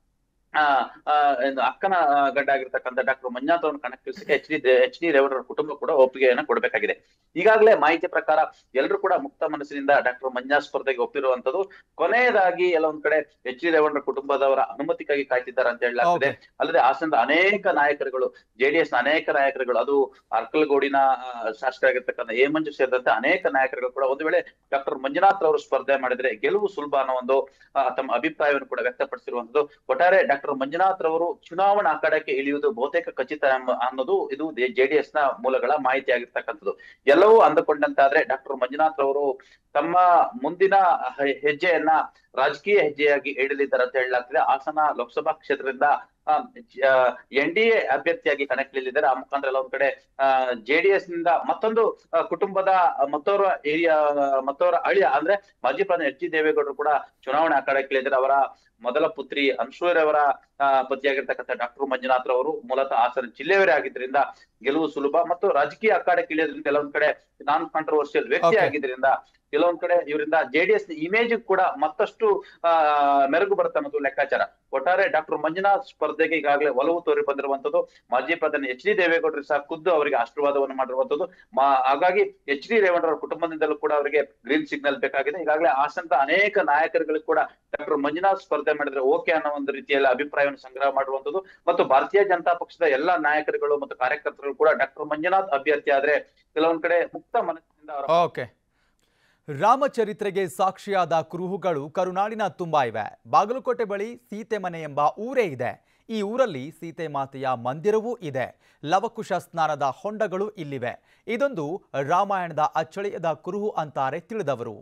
[SPEAKER 3] ಆ, ಆ, ಏನು ಅಕ್ಕನ ಆ, ಗಂಡ ಆಗಿರ್ತಕ್ಕಂಥ ಡಾಕ್ಟರ್ ಮಂಜುನಾಥ್ ಅವರನ್ನು ಕಣಕ್ಕಿಳಿಸಕ್ಕೆ ಎಚ್ ಡಿ ಎಚ್ ಡಿ ರೇವಣ್ಣರ ಕುಟುಂಬ ಕೂಡ ಒಪ್ಪಿಗೆಯನ್ನ ಕೊಡಬೇಕಾಗಿದೆ ಈಗಾಗಲೇ ಮಾಹಿತಿ ಪ್ರಕಾರ ಎಲ್ಲರೂ ಕೂಡ ಮುಕ್ತ ಮನಸ್ಸಿನಿಂದ ಡಾಕ್ಟರ್ ಮಂಜುನಾಥ್ ಸ್ಪರ್ಧೆಗೆ ಒಪ್ಪಿರುವಂತದ್ದು ಕೊನೆಯದಾಗಿ ಎಲ್ಲ ಒಂದ್ ಕಡೆ ಎಚ್ ಡಿ ರೇವಣ್ಣರ ಕುಟುಂಬದವರ ಅನುಮತಿಗಾಗಿ ಕಾಯ್ತಿದ್ದಾರೆ ಅಂತ ಹೇಳಲಾಗ್ತಿದೆ
[SPEAKER 1] Okay.
[SPEAKER 3] ಅಲ್ಲದೆ ಹಾಸನದ ಅನೇಕ ನಾಯಕರುಗಳು ಜೆಡಿಎಸ್ ನ ಅನೇಕ ನಾಯಕರುಗಳು ಅದು ಅರ್ಕಲ್ಗೋಡಿನ ಆ, ಶಾಸಕರಾಗಿರ್ತಕ್ಕಂಥ ಎ ಮಂಜು ಸೇರಿದಂತೆ ಅನೇಕ ನಾಯಕರುಗಳು ಕೂಡ ಒಂದು ವೇಳೆ ಡಾಕ್ಟರ್ ಮಂಜುನಾಥ್ ಅವರು ಸ್ಪರ್ಧೆ ಮಾಡಿದ್ರೆ ಗೆಲುವು ಸುಲಭ ಅನ್ನೋ ಒಂದು ಆ, ತಮ್ಮ ಅಭಿಪ್ರಾಯವನ್ನು ಕೂಡ ವ್ಯಕ್ತಪಡಿಸಿರುವಂತದ್ದು ಒಟ್ಟಾರೆ ಡಾಕ್ಟರ್ ಮಂಜುನಾಥ್ ರವರು ಚುನಾವಣಾ ಅಖಾಡಕ್ಕೆ ಇಳಿಯುವುದು ಬಹುತೇಕ ಖಚಿತ ಎಂಬ- ಅನ್ನೋದು ಇದು ಜೆಡಿಎಸ್ ನ ಮೂಲಗಳ ಮಾಹಿತಿ ಆಗಿರ್ತಕ್ಕಂಥದ್ದು ಎಲ್ಲವೂ ಅಂದುಕೊಂಡಂತಾದ್ರೆ ಡಾಕ್ಟರ್ ಮಂಜುನಾಥ್ ರವರು ತಮ್ಮ ಮುಂದಿನ ಹೆ- ಹೆಜ್ಜೆಯನ್ನ ರಾಜಕೀಯ ಹೆಜ್ಜೆಯಾಗಿ ಇಡಲಿದ್ದಾರೆ ಅಂತ ಹೇಳಲಾಗ್ತಿದೆ ಹಾಸನ ಲೋಕಸಭಾ ಕ್ಷೇತ್ರದಿಂದ ಎನ್ ಡಿ ಎ ಅಭ್ಯರ್ಥಿಯಾಗಿ ಕಣಕ್ಕಿಳಿದಿದ್ದಾರೆ ಆ ಮುಖಾಂತರ ಎಲ್ಲ ಒಂದ್ ಕಡೆ ಜೆಡಿಎಸ್ ನಿಂದ ಮತ್ತೊಂದು ಆ, ಕುಟುಂಬದ ಮತ್ತೋರ್ವ ಹಿರಿಯ ಮತ್ತೋರ ಅಳಿಯ ಅಂದ್ರೆ ಮಾಜಿ ಪ್ರಧಾನಿ ಎಚ್ ಡಿ ದೇವೇಗೌಡರು ಕೂಡ ಚುನಾವಣೆ ಅಖಾಡಕ್ಕಿಳಿದರೆ ಅವರ ಮೊದಲ ಪುತ್ರಿ ಅನ್ಸೂಯರವರ ಆ, ಪತಿಯಾಗಿರ್ತಕ್ಕಂಥ ಡಾಕ್ಟರ್ ಮಂಜುನಾಥ್ ರವರು ಮೂಲತಃ ಹಾಸನ ಜಿಲ್ಲೆಯವರೇ ಆಗಿದ್ರಿಂದ ಗೆಲುವು ಸುಲಭ ಮತ್ತು ರಾಜಕೀಯ ಅಖಾಡಕ್ಕೆ ಇಳಿಯೋದ್ರಿಂದ ಕೆಲವೊಂದ್ ಕಡೆ ನಾನ್ ಕಾಂಟ್ರವರ್ಷಿಯಲ್ ವ್ಯಕ್ತಿ
[SPEAKER 1] Okay.
[SPEAKER 3] ಆಗಿದ್ರಿಂದ ಕೆಲವೊಂದ್ ಕಡೆ ಇವರಿಂದ ಜೆಡಿಎಸ್ ಇಮೇಜ್ ಕೂಡ ಮತ್ತಷ್ಟು ಆ ಮೆರುಗು ಬರುತ್ತೆ ಅನ್ನೋದು ಲೆಕ್ಕಾಚಾರ ಒಟ್ಟಾರೆ ಡಾಕ್ಟರ್ ಮಂಜುನಾಥ್ ಸ್ಪರ್ಧೆಗೆ ಈಗಾಗಲೇ ಒಲವು ತೋರಿ ಬಂದಿರುವಂತದ್ದು ಮಾಜಿ ಪ್ರಧಾನಿ ಎಚ್ ಡಿ ದೇವೇಗೌಡರು ಸಹ ಖುದ್ದು ಅವರಿಗೆ ಆಶೀರ್ವಾದವನ್ನು ಮಾಡಿರುವಂತದ್ದು ಮಾ- ಹಾಗಾಗಿ ಎಚ್ ಡಿ ರೇವಣ್ಣರ ಕುಟುಂಬದಿಂದಲೂ ಕೂಡ ಅವರಿಗೆ ಗ್ರೀನ್ ಸಿಗ್ನಲ್ ಬೇಕಾಗಿದೆ ಈಗಾಗಲೇ ಹಾಸನದ ಅನೇಕ ನಾಯಕರುಗಳು ಕೂಡ ಡಾಕ್ಟರ್ ಮಂಜುನಾಥ್ ಸ್ಪರ್ಧೆ ಮಾಡಿದ್ರೆ ಓಕೆ ಅನ್ನೋ ಒಂದು ರೀತಿಯಲ್ಲಿ ಅಭಿಪ್ರಾಯವನ್ನು ಸಂಗ್ರಹ ಮಾಡುವಂತದ್ದು ಮತ್ತು ಭಾರತೀಯ ಜನತಾ ಪಕ್ಷದ ಎಲ್ಲಾ ನಾಯಕರುಗಳು ಮತ್ತು ಕಾರ್ಯಕರ್ತರು ಕೂಡ ಡಾಕ್ಟರ್ ಮಂಜುನಾಥ್ ಅಭ್ಯರ್ಥಿ ಆದ್ರೆ ಕೆಲವೊಂದ್ ಕಡೆ ಮುಕ್ತ ಮನಸ್ಸಿನಿಂದ ಅವರ
[SPEAKER 1] ಓಕೆ ರಾಮಚರಿತ್ರೆಗೆ ಸಾಕ್ಷಿಯಾದ ಕುರುಹುಗಳು ಕರುನಾಡಿನ ತುಂಬ ಇವೆ ಬಾಗಲಕೋಟೆ ಬಳಿ ಸೀತೆ ಮನೆ ಎಂಬ ಊರೇ ಇದೆ ಈ ಊರಲ್ಲಿ ಸೀತೆ ಮಾತೆಯ ಮಂದಿರವೂ ಇದೆ ಲವಕುಶ ಸ್ನಾನದ ಹೊಂಡಗಳು ಇಲ್ಲಿವೆ ಇದೊಂದು ರಾಮಾಯಣದ ಅಚ್ಚಳಿಯದ ಕುರುಹು ಅಂತಾರೆ ತಿಳಿದವರು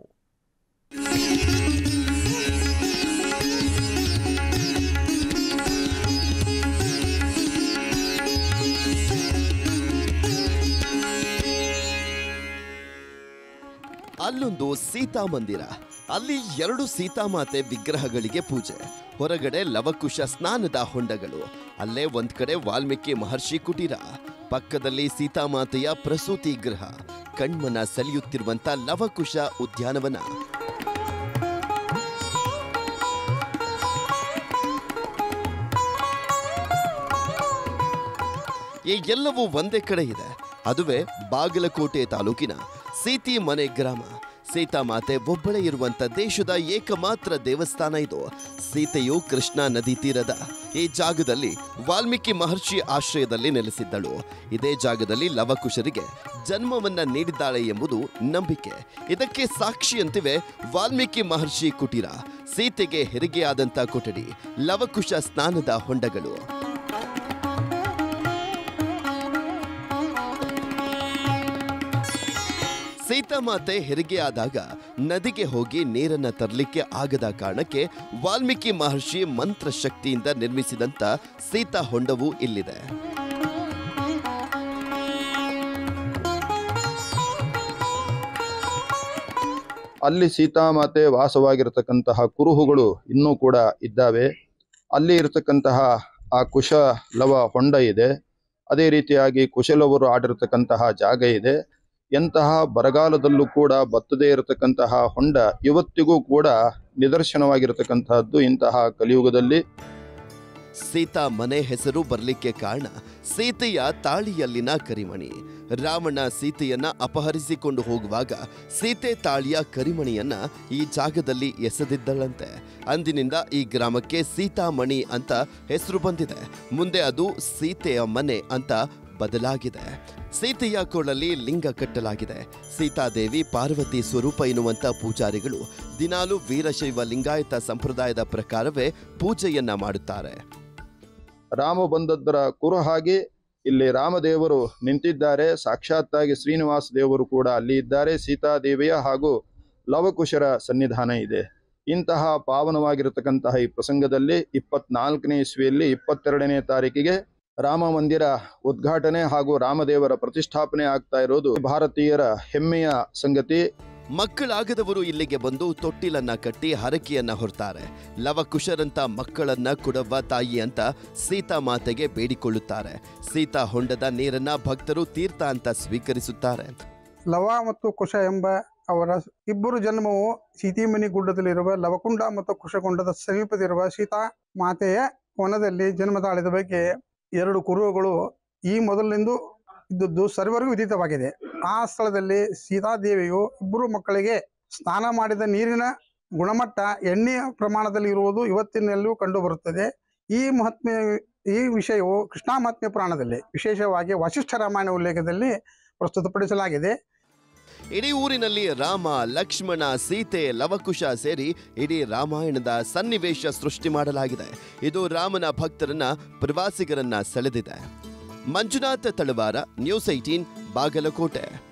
[SPEAKER 4] ಅಲ್ಲೊಂದು ಸೀತಾ ಮಂದಿರ ಅಲ್ಲಿ ಎರಡು ಸೀತಾಮಾತೆ ವಿಗ್ರಹಗಳಿಗೆ ಪೂಜೆ ಹೊರಗಡೆ ಲವಕುಶ ಸ್ನಾನದ ಹೊಂಡಗಳು ಅಲ್ಲೇ ಒಂದ್ ಕಡೆ ವಾಲ್ಮೀಕಿ ಮಹರ್ಷಿ ಕುಟೀರ ಪಕ್ಕದಲ್ಲಿ ಸೀತಾಮಾತೆಯ ಪ್ರಸೂತಿ ಗೃಹ ಕಣ್ಮನ ಸೆಳೆಯುತ್ತಿರುವಂತ ಲವಕುಶ ಉದ್ಯಾನವನ ಈ ಎಲ್ಲವೂ ಒಂದೇ ಕಡೆ ಇದೆ ಅದುವೇ ಬಾಗಲಕೋಟೆ ತಾಲೂಕಿನ ಸೀತಿ ಮನೆ ಗ್ರಾಮ ಸೀತಾಮಾತೆ ಒಬ್ಬಳೇ ಇರುವಂತ ದೇಶದ ಏಕಮಾತ್ರ ದೇವಸ್ಥಾನ ಇದು ಸೀತೆಯು ಕೃಷ್ಣಾ ನದಿ ತೀರದ ಈ ಜಾಗದಲ್ಲಿ ವಾಲ್ಮೀಕಿ ಮಹರ್ಷಿ ಆಶ್ರಯದಲ್ಲಿ ನೆಲೆಸಿದ್ದಳು ಇದೇ ಜಾಗದಲ್ಲಿ ಲವಕುಶರಿಗೆ ಜನ್ಮವನ್ನ ನೀಡಿದ್ದಾಳೆ ಎಂಬುದು ನಂಬಿಕೆ ಇದಕ್ಕೆ ಸಾಕ್ಷಿಯಂತಿವೆ ವಾಲ್ಮೀಕಿ ಮಹರ್ಷಿ ಕುಟೀರ ಸೀತೆಗೆ ಹೆರಿಗೆಯಾದಂಥ ಕೊಠಡಿ ಲವಕುಶ ಸ್ನಾನದ ಹೊಂಡಗಳು ಸೀತಾಮಾತೆ ಹೆರಿಗೆಯಾದಾಗ ನದಿಗೆ ಹೋಗಿ ನೀರನ್ನ ತರಲಿಕ್ಕೆ ಆಗದ ಕಾರಣಕ್ಕೆ ವಾಲ್ಮೀಕಿ ಮಹರ್ಷಿ ಮಂತ್ರ ಶಕ್ತಿಯಿಂದ ನಿರ್ಮಿಸಿದಂತ ಸೀತಾ ಹೊಂಡವು ಇಲ್ಲಿದೆ
[SPEAKER 5] ಅಲ್ಲಿ ಸೀತಾಮಾತೆ ವಾಸವಾಗಿರತಕ್ಕಂತಹ ಕುರುಹುಗಳು ಇನ್ನೂ ಕೂಡ ಇದ್ದಾವೆ ಅಲ್ಲಿ ಇರತಕ್ಕಂತಹ ಆ ಕುಶಲವ ಹೊಂಡ ಇದೆ ಅದೇ ರೀತಿಯಾಗಿ ಕುಶಲವರು ಆಡಿರತಕ್ಕಂತಹ ಜಾಗ ಇದೆ ಎಂತಹ ಬರಗಾಲದಲ್ಲೂ ಕೂಡ ಬತ್ತದೇ ಇರತಕ್ಕಂತಹ ಹೊಂಡ ಇವತ್ತಿಗೂ ಕೂಡ ನಿದರ್ಶನವಾಗಿರತಕ್ಕಂತಹದ್ದು ಇಂತಹ ಕಲಿಯುಗದಲ್ಲಿ
[SPEAKER 4] ಸೀತಾ ಮನೆ ಹೆಸರು ಬರ್ಲಿಕ್ಕೆ ಕಾರಣ ಸೀತೆಯ ತಾಳಿಯಲ್ಲಿನ ಕರಿಮಣಿ ರಾವಣ ಸೀತೆಯನ್ನ ಅಪಹರಿಸಿಕೊಂಡು ಹೋಗುವಾಗ ಸೀತೆ ತಾಳಿಯ ಕರಿಮಣಿಯನ್ನ ಈ ಜಾಗದಲ್ಲಿ ಎಸೆದಿದ್ದಳಂತೆ ಅಂದಿನಿಂದ ಈ ಗ್ರಾಮಕ್ಕೆ ಸೀತಾಮಣಿ ಅಂತ ಹೆಸರು ಬಂದಿದೆ ಮುಂದೆ ಅದು ಸೀತೆಯ ಮನೆ ಅಂತ ಬದಲಾಗಿದೆ ಸೀತೆಯ ಕೊಳಲ್ಲಿ ಲಿಂಗ ಕಟ್ಟಲಾಗಿದೆ ಸೀತಾದೇವಿ ಪಾರ್ವತಿ ಸ್ವರೂಪ ಎನ್ನುವಂತ ಪೂಜಾರಿಗಳು ದಿನಾಲು ವೀರಶೈವ ಲಿಂಗಾಯತ ಸಂಪ್ರದಾಯದ ಪ್ರಕಾರವೇ ಪೂಜೆಯನ್ನ ಮಾಡುತ್ತಾರೆ
[SPEAKER 5] ರಾಮ ಬಂದದ್ದರ ಕುರುಹಾಗಿ ಇಲ್ಲಿ ರಾಮದೇವರು ನಿಂತಿದ್ದಾರೆ ಸಾಕ್ಷಾತ್ತಾಗಿ ಶ್ರೀನಿವಾಸ ದೇವರು ಕೂಡ ಅಲ್ಲಿ ಇದ್ದಾರೆ ಸೀತಾದೇವಿಯ ಹಾಗೂ ಲವಕುಶರ ಸನ್ನಿಧಾನ ಇದೆ ಇಂತಹ ಪಾವನವಾಗಿರತಕ್ಕಂತಹ ಈ ಪ್ರಸಂಗದಲ್ಲಿ ಇಪ್ಪತ್ನಾಲ್ಕನೇ ಇಸ್ವಿಯಲ್ಲಿ ಇಪ್ಪತ್ತೆರಡನೇ ತಾರೀಕಿಗೆ ರಾಮ ಮಂದಿರ ಉದ್ಘಾಟನೆ ಹಾಗೂ ರಾಮದೇವರ ಪ್ರತಿಷ್ಠಾಪನೆ ಆಗ್ತಾ ಇರೋದು ಭಾರತೀಯರ ಹೆಮ್ಮೆಯ ಸಂಗತಿ
[SPEAKER 4] ಮಕ್ಕಳಾಗದವರು ಇಲ್ಲಿಗೆ ಬಂದು ತೊಟ್ಟಿಲನ್ನ ಕಟ್ಟಿ ಹರಕೆಯನ್ನ ಹೊರ್ತಾರೆ ಲವಕುಶರಂತ ಮಕ್ಕಳನ್ನ ಕೊಡವ್ವ ತಾಯಿ ಅಂತ ಸೀತಾ ಮಾತೆಗೆ ಬೇಡಿಕೊಳ್ಳುತ್ತಾರೆ ಸೀತಾ ಹೊಂಡದ ನೀರನ್ನ ಭಕ್ತರು ತೀರ್ಥ ಅಂತ ಸ್ವೀಕರಿಸುತ್ತಾರೆ
[SPEAKER 6] ಲವ ಮತ್ತು ಕುಶ ಎಂಬ ಅವರ ಇಬ್ಬರು ಜನ್ಮವು ಸೀತಿಮಣಿ ಗುಡ್ಡದಲ್ಲಿರುವ ಲವಕುಂಡ ಮತ್ತು ಕುಶಗುಂಡದ ಸಮೀಪದಿರುವ ಸೀತಾ ಮಾತೆಯ ವನದಲ್ಲಿ ಜನ್ಮ ತಾಳಿದ ಬಗ್ಗೆ ಎರಡು ಕುರುಹುಗಳು ಈ ಮೊದಲಿನಿಂದ ಇದ್ದದ್ದು ಸರ್ವರಿಗೂ ವಿದಿತವಾಗಿದೆ ಆ ಸ್ಥಳದಲ್ಲಿ ಸೀತಾದೇವಿಯು ಇಬ್ಬರು ಮಕ್ಕಳಿಗೆ ಸ್ನಾನ ಮಾಡಿದ ನೀರಿನ ಗುಣಮಟ್ಟ ಎಣ್ಣೆಯ ಪ್ರಮಾಣದಲ್ಲಿ ಇರುವುದು ಇವತ್ತಿನಲ್ಲೂ ಕಂಡು ಬರುತ್ತದೆ ಈ ಮಹಾತ್ಮೆ ಈ ವಿಷಯವು ಕೃಷ್ಣ ಮಹಾತ್ಮೆ ಪುರಾಣದಲ್ಲಿ ವಿಶೇಷವಾಗಿ ವಶಿಷ್ಠ ರಾಮಾಯಣ ಉಲ್ಲೇಖದಲ್ಲಿ ಪ್ರಸ್ತುತಪಡಿಸಲಾಗಿದೆ
[SPEAKER 4] ಇಡೀ ಊರಿನಲ್ಲಿ ರಾಮ ಲಕ್ಷ್ಮಣ ಸೀತೆ ಲವಕುಶ ಸೇರಿ ಇಡೀ ರಾಮಾಯಣದ ಸನ್ನಿವೇಶ ಸೃಷ್ಟಿ ಮಾಡಲಾಗಿದೆ ಇದು ರಾಮನ ಭಕ್ತರನ್ನ ಪ್ರವಾಸಿಗರನ್ನ ಸೆಳೆದಿದೆ ಮಂಜುನಾಥ್ ತಳವಾರ ನ್ಯೂಸ್ ಏಟೀನ್ ಬಾಗಲಕೋಟೆ